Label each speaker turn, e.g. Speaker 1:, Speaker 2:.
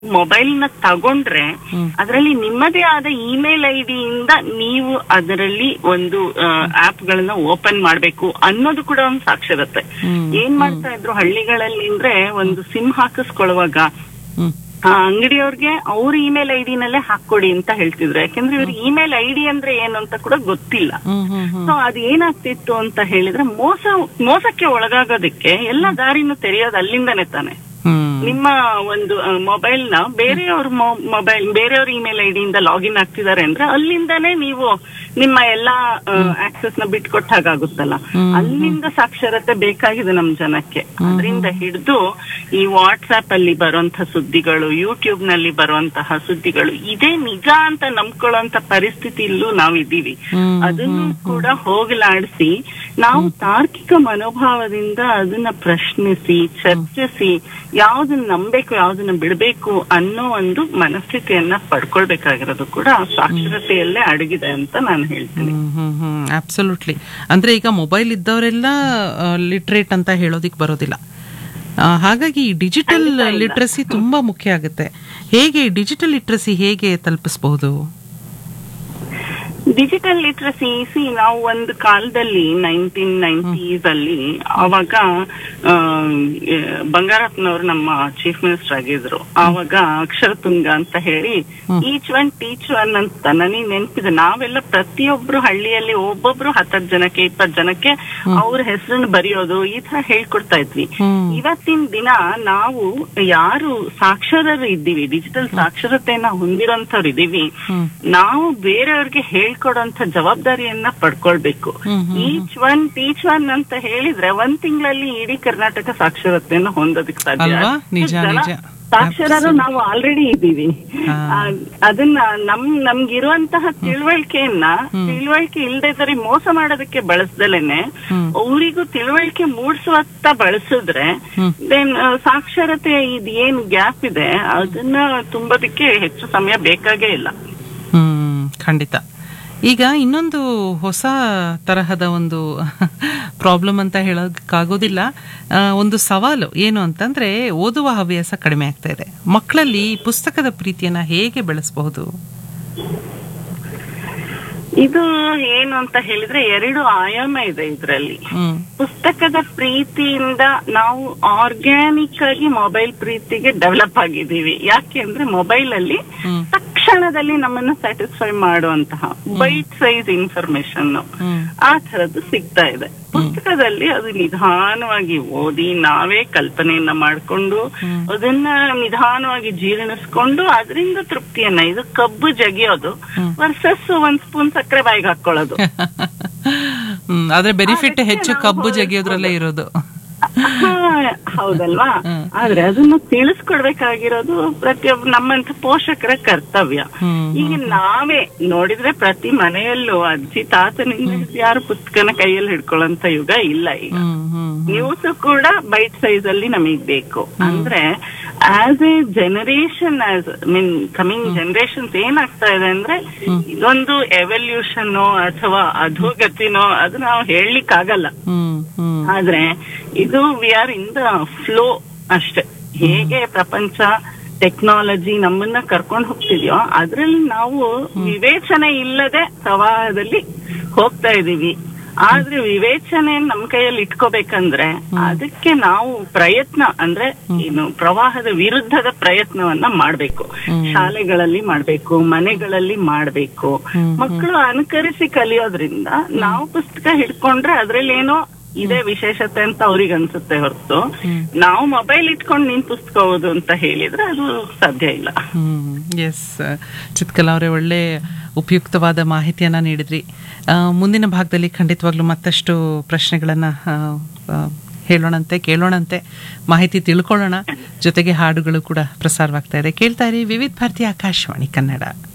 Speaker 1: Mobile ನ ತಗೊಂಡ್ರೆ ಅದರಲ್ಲಿ ನಿಮ್ಮದೇ ಆದ ಇಮೇಲ್ ಐ ಡಿಯಿಂದ ನೀವು ಅದರಲ್ಲಿ ಒಂದು ಆಪ್ ಗಳನ್ನ ಓಪನ್ ಮಾಡ್ಬೇಕು ಅನ್ನೋದು ಕೂಡ ಒಂದು ಸಾಕ್ಷರತೆ ಏನ್ ಮಾಡ್ತಾ ಇದ್ರು ಹಳ್ಳಿಗಳಲ್ಲಿ ಅಂದ್ರೆ ಒಂದು ಸಿಮ್ ಹಾಕಿಸ್ಕೊಳ್ಳುವಾಗ
Speaker 2: ಹ್ಮ್
Speaker 1: ಆ ಅಂಗಡಿಯವ್ರಿಗೆ ಅವ್ರ ಇಮೇಲ್ ಐ ಡಿನಲ್ಲೇ ಹಾಕೊಡಿ ಅಂತ ಹೇಳ್ತಿದ್ರು ಯಾಕಂದ್ರೆ ಇವ್ರ ಇಮೇಲ್ ಐ ಡಿ ಅಂದ್ರೆ ಏನು ಅಂತ ಕೂಡ ಗೊತ್ತಿಲ್ಲ
Speaker 2: ಹ್ಮ್ ಹ್ಮ್ ಹ್ಮ್
Speaker 1: ಸೊ ಅದು ಏನಾಗ್ತಿತ್ತು ಅಂತ ಹೇಳಿದ್ರೆ ಮೋಸ ಮೋಸಕ್ಕೆ ಒಳಗಾಗೋದಕ್ಕೆ ಎಲ್ಲ ದಾರಿನೂ ತೆರೆಯೋದು ಅಲ್ಲಿಂದನೇ ತಾನೆ
Speaker 2: ಹ್ಮ್
Speaker 1: ನಿಮ್ಮ ಒಂದು ಮೊಬೈಲ್ ನ ಬೇರೆಯವ್ರ ಮೊಬೈಲ್ ಬೇರೆಯವ್ರ ಇಮೇಲ್ ಐ ಡಿಯಿಂದ ಲಾಗಿನ್ ಆಗ್ತಿದ್ದಾರೆ ಅಂದ್ರೆ ಅಲ್ಲಿಂದಾನೇ ನೀವು ನಿಮ್ಮ ಎಲ್ಲಾ ಆಕ್ಸೆಸ್ ನ ಬಿಟ್ಕೊಟ್ಟ ಹಾಗಾಗುತ್ತಲ್ಲ ಅಲ್ಲಿಂದ ಸಾಕ್ಷರತೆ ಬೇಕಾಗಿದೆ ನಮ್ ಜನಕ್ಕೆ ಅದರಿಂದ ಹಿಡಿದು ಈ ವಾಟ್ಸ್ಆಪ್ ಅಲ್ಲಿ ಬರುವಂತಹ ಸುದ್ದಿಗಳು ಯೂಟ್ಯೂಬ್ ನಲ್ಲಿ ಬರುವಂತಹ ಸುದ್ದಿಗಳು ಇದೇ ನಿಜ ಅಂತ ನಂಬ್ಕೊಳ್ಳುವಂತ ಪರಿಸ್ಥಿತಿಯಲ್ಲೂ ನಾವಿದ್ದೀವಿ ಅದನ್ನು ಕೂಡ ಹೋಗಲಾಡಿಸಿ ನಾವು ತಾರ್ಕಿಕ ಮನೋಭಾವದಿಂದ ಅದನ್ನ ಪ್ರಶ್ನಿಸಿ ಚರ್ಚಿಸಿ ಯಾವ್ದನ್ನ ನಂಬೇಕು ಯಾವ್ದನ್ನ ಬಿಡಬೇಕು ಅನ್ನೋ ಒಂದು ಮನಸ್ಥಿತಿಯನ್ನ ಪಡ್ಕೊಳ್ಬೇಕಾಗಿರೋದು ಕೂಡ ಸಾಕ್ಷರತೆಯಲ್ಲೇ ಅಡಗಿದೆ ಅಂತ ನಾನು ಹೇಳ್ತೀನಿ
Speaker 2: ಹ್ಮ್ ಹ್ಮ್ ಹ್ಮ್ ಅಬ್ಸಲ್ಯೂಟ್ಲಿ ಅಂದ್ರೆ ಈಗ ಮೊಬೈಲ್ ಇದ್ದವರೆಲ್ಲ ಲಿಟ್ರೇಟ್ ಅಂತ ಹೇಳೋದಿಕ್ ಬರೋದಿಲ್ಲ ಆ, ಹಾಗಾಗಿ ಡಿಜಿಟಲ್ ಲಿಟ್ರಸಿ ತುಂಬಾ ಮುಖ್ಯ ಆಗುತ್ತೆ ಹೇಗೆ ಡಿಜಿಟಲ್ ಲಿಟ್ರಸಿ ಹೇಗೆ ತಲುಪಿಸಬಹುದು
Speaker 1: ಡಿಜಿಟಲ್ ಲಿಟ್ರಸಿ ಸಿ ನಾವು ಒಂದು ಕಾಲದಲ್ಲಿ ನೈನ್ಟೀನ್ ನೈನ್ಟೀಸ್ ಅಲ್ಲಿ ಅವಾಗ ಆ, ಎ, ಬಂಗಾರಪ್ಪನವರು ನಮ್ಮ ಚೀಫ್ ಮಿನಿಸ್ಟರ್ ಆಗಿದ್ರು ಆವಾಗ ಅಕ್ಷರ ತುಂಗ ಅಂತ ಹೇಳಿ ಈಚ್ ಒನ್ ಟೀಚ್ ಒನ್ ಅಂತ ನನಗೆ ನೆನಪಿದೆ ನಾವೆಲ್ಲ ಪ್ರತಿಯೊಬ್ರು ಹಳ್ಳಿಯಲ್ಲಿ ಒಬ್ಬೊಬ್ರು ಹತ್ತತ್ತು ಜನಕ್ಕೆ ಇಪ್ಪತ್ತು ಜನಕ್ಕೆ ಅವ್ರ ಹೆಸರನ್ನು ಬರೆಯೋದು ಈ ತರ ಹೇಳ್ಕೊಡ್ತಾ ಇದ್ವಿ ಇವತ್ತಿನ ದಿನ ನಾವು ಯಾರು ಸಾಕ್ಷರರು ಇದ್ದೀವಿ ಡಿಜಿಟಲ್ ಸಾಕ್ಷರತೆಯನ್ನ ಹೊಂದಿರೋಂಥವ್ರು ಇದ್ದೀವಿ ನಾವು ಬೇರೆಯವ್ರಿಗೆ ಹೇಳ್ಕೊಡೋಂತ ಜವಾಬ್ದಾರಿಯನ್ನ ಪಡ್ಕೊಳ್ಬೇಕು ಈಚ್ ಒನ್ ಟೀಚ್ ಒನ್ ಅಂತ ಹೇಳಿದ್ರೆ ಒಂದ್ ತಿಂಗಳಲ್ಲಿ ಇಡೀ ಕರ್ನಾಟಕ ಸಾಕ್ಷರತೆಯನ್ನ ಹೊಂದೋದಕ್ಕೆ ಸಾಧ್ಯ
Speaker 2: ಅಲ್ವಾ? ನಿಜ,
Speaker 1: ಜನ
Speaker 2: ನಿಜ.
Speaker 1: ಸಾಕ್ಷರರು ನಾವು ಆಲ್ರೆಡಿ ಇದ್ದೀವಿ
Speaker 2: ಹಾ.
Speaker 1: ಆ, ಅದನ್ನ ನಮ್ ನಮ್ಗಿರುವಂತಹ ತಿಳುವಳಿಕೆಯನ್ನ ತಿಳುವಳಿಕೆ ಇಲ್ದೇ ಮೋಸ ಮಾಡೋದಕ್ಕೆ ಬಳಸ್ದಲೇನೆ ಅವರಿಗೂ ತಿಳುವಳಿಕೆ ಮೂಡಿಸುವತ್ತ ಬಳಸಿದ್ರೆ ದೆನ್ ಸಾಕ್ಷರತೆ ಇದ್ ಏನ್ ಗ್ಯಾಪ್ ಇದೆ ಅದನ್ನ ತುಂಬೋದಕ್ಕೆ ಹೆಚ್ಚು ಸಮಯ ಬೇಕಾಗೇ ಇಲ್ಲ
Speaker 2: ಹ್ಮ್ ಖಂಡಿತ ಈಗ ಇನ್ನೊಂದು ಹೊಸ ತರಹದ ಒಂದು ಪ್ರಾಬ್ಲಮ್ ಅಂತ ಹೇಳೋಕ್ಕಾಗೋದಿಲ್ಲ ಆ, ಒಂದು ಸವಾಲು ಏನು ಅಂತಂದ್ರೆ ಓದುವ ಹವ್ಯಾಸ ಕಡಿಮೆ ಆಗ್ತಾ ಇದೆ ಮಕ್ಕಳಲ್ಲಿ ಪುಸ್ತಕದ ಪ್ರೀತಿಯನ್ನ ಹೇಗೆ ಬೆಳೆಸಬಹುದು
Speaker 1: ಇದು ಏನು ಅಂತ ಹೇಳಿದ್ರೆ ಎರಡು ಆಯಾಮ ಇದೆ ಇದ್ರಲ್ಲಿ
Speaker 2: ಹ್ಮ್
Speaker 1: ಪುಸ್ತಕದ ಪ್ರೀತಿಯಿಂದ ನಾವು ಆರ್ಗ್ಯಾನಿಕ್ ಆಗಿ ಮೊಬೈಲ್ ಪ್ರೀತಿಗೆ ಡೆವಲಪ್ ಆಗಿದ್ದೀವಿ ಯಾಕೆ ಅಂದ್ರೆ ಮೊಬೈಲ್ ಅಲ್ಲಿ
Speaker 2: ಹ್ಮ್.
Speaker 1: ತಕ್ಷಣದಲ್ಲಿ ನಮ್ಮನ್ನ ಸ್ಯಾಟಿಸ್ಫೈ ಮಾಡುವಂತಹ ಬೈಟ್ ಸೈಜ್ ಇನ್ಫಾರ್ಮೇಶನ್
Speaker 2: ಹ್ಮ್
Speaker 1: ಆ ತರದ್ದು ಸಿಗ್ತಾ ಇದೆ ಪುಸ್ತಕದಲ್ಲಿ ಅದು ನಿಧಾನವಾಗಿ ಓದಿ ನಾವೇ ಕಲ್ಪನೆಯನ್ನ ಮಾಡ್ಕೊಂಡು ಅದನ್ನ ನಿಧಾನವಾಗಿ ಜೀರ್ಣಿಸ್ಕೊಂಡು ಅದರಿಂದ ತೃಪ್ತಿಯನ್ನ ಇದು ಕಬ್ಬು ಜಗಿಯೋದು ವರ್ಸಸ್ ಒಂದ್ ಸ್ಪೂನ್ ಸಕ್ಕರೆ ಬಾಯಿಗೆ ಹಾಕೊಳ್ಳೋದು
Speaker 2: ಹ್ಮ್ ಆದ್ರೆ ಬೆನಿಫಿಟ್ ಹೆಚ್ಚು ಕಬ್ಬು ಜಗಿಯೋದ್ರಲ್ಲೇ ಇರೋದು
Speaker 1: ಹಾ, ಹೌದಲ್ವಾ ಆದ್ರೆ ಅದನ್ನ ತಿಳಿಸ್ಕೊಡ್ಬೇಕಾಗಿರೋದು ಪ್ರತಿಯೊಬ್ಬ ನಮ್ಮಂತ ಪೋಷಕರ ಕರ್ತವ್ಯ
Speaker 2: ಹ್ಮ್
Speaker 1: ಈಗ ನಾವೇ ನೋಡಿದ್ರೆ ಪ್ರತಿ ಮನೆಯಲ್ಲೂ ಅಜ್ಜಿ ತಾತನಿಂದ ಹಿಡ್ದು ಯಾರು ಪುಸ್ತಕನ ಕೈಯಲ್ಲಿ ಹಿಡ್ಕೊಳ್ಳೋಂತ ಯುಗ ಇಲ್ಲ ಈಗ
Speaker 2: ಹ್ಮ್ ಹ್ಮ್
Speaker 1: ನ್ಯೂಸ್ ಕೂಡ ಬೈಟ್ ಸೈಜ್ ಅಲ್ಲಿ ನಮಗ್ ಬೇಕು ಅಂದ್ರೆ as a generation as mean coming generations ಏನಾಗ್ತಾ ಇದೆ ಅಂದ್ರೆ ಇದೊಂದು ಎವಲ್ಯೂಷನ್ ಅಥವಾ ಅಧೋಗತಿನೋ ಅದು ನಾವು ಹೇಳಲಿಕ್ ಆಗಲ್ಲ
Speaker 2: ಹ್ಮ್ ಹ್ಮ್
Speaker 1: ಆದ್ರೆ ಇದು we are in the flow ಅಷ್ಟೇ ಹೇಗೆ ಪ್ರಪಂಚ ಟೆಕ್ನಾಲಜಿ ನಮ್ಮನ್ನ ಕರ್ಕೊಂಡು ಹೋಗ್ತಿದ್ಯೋ ಅದ್ರಲ್ಲಿ ನಾವು ವಿವೇಚನೆ ಇಲ್ಲದೆ ಪ್ರವಾಹದಲ್ಲಿ ಹೋಗ್ತಾ ಇದೀವಿ ಆದ್ರೆ ವಿವೇಚನೆ ನಮ್ ಕೈಯಲ್ಲಿ ಇಟ್ಕೋಬೇಕಂದ್ರೆ ಅದಕ್ಕೆ ನಾವು ಪ್ರಯತ್ನ ಅಂದ್ರೆ ಏನು ಪ್ರವಾಹದ ವಿರುದ್ಧದ ಪ್ರಯತ್ನವನ್ನ ಮಾಡ್ಬೇಕು ಶಾಲೆಗಳಲ್ಲಿ ಮಾಡ್ಬೇಕು ಮನೆಗಳಲ್ಲಿ ಮಾಡ್ಬೇಕು ಮಕ್ಕಳು ಅನುಕರಿಸಿ ಕಲಿಯೋದ್ರಿಂದ ನಾವು ಪುಸ್ತಕ ಹಿಡ್ಕೊಂಡ್ರೆ ಅದ್ರಲ್ಲಿ ಏನೋ ಇದೇ ವಿಶೇಷತೆ ಅಂತ ಅವ್ರಿಗೆ ಅನ್ಸುತ್ತೆ ಹೊರತು ನಾವು ಮೊಬೈಲ್ ಇಟ್ಕೊಂಡು ನೀನ್ ಪುಸ್ತಕ ಓದು ಅಂತ ಹೇಳಿದ್ರೆ ಅದು ಸಾಧ್ಯ ಇಲ್ಲ
Speaker 2: ಹ್ಮ್ ಎಸ್ ಚಿತ್ಕಲಾ ಅವರೇ ಒಳ್ಳೆ ಉಪಯುಕ್ತವಾದ ಮಾಹಿತಿಯನ್ನ ನೀಡಿದ್ರಿ ಆ, ಮುಂದಿನ ಭಾಗದಲ್ಲಿ ಖಂಡಿತವಾಗ್ಲೂ ಮತ್ತಷ್ಟು ಪ್ರಶ್ನೆಗಳನ್ನ ಆ, ಆ, ಹೇಳೋಣಂತೆ ಕೇಳೋಣಂತೆ ಮಾಹಿತಿ ತಿಳ್ಕೊಳ್ಳೋಣ ಜೊತೆಗೆ ಹಾಡುಗಳು ಕೂಡ ಪ್ರಸಾರವಾಗ್ತಾ ಇದೆ ಕೇಳ್ತಾ ಇರಿ ವಿವಿಧ ಭಾರತಿ ಆಕಾಶವಾಣಿ ಕನ್ನಡ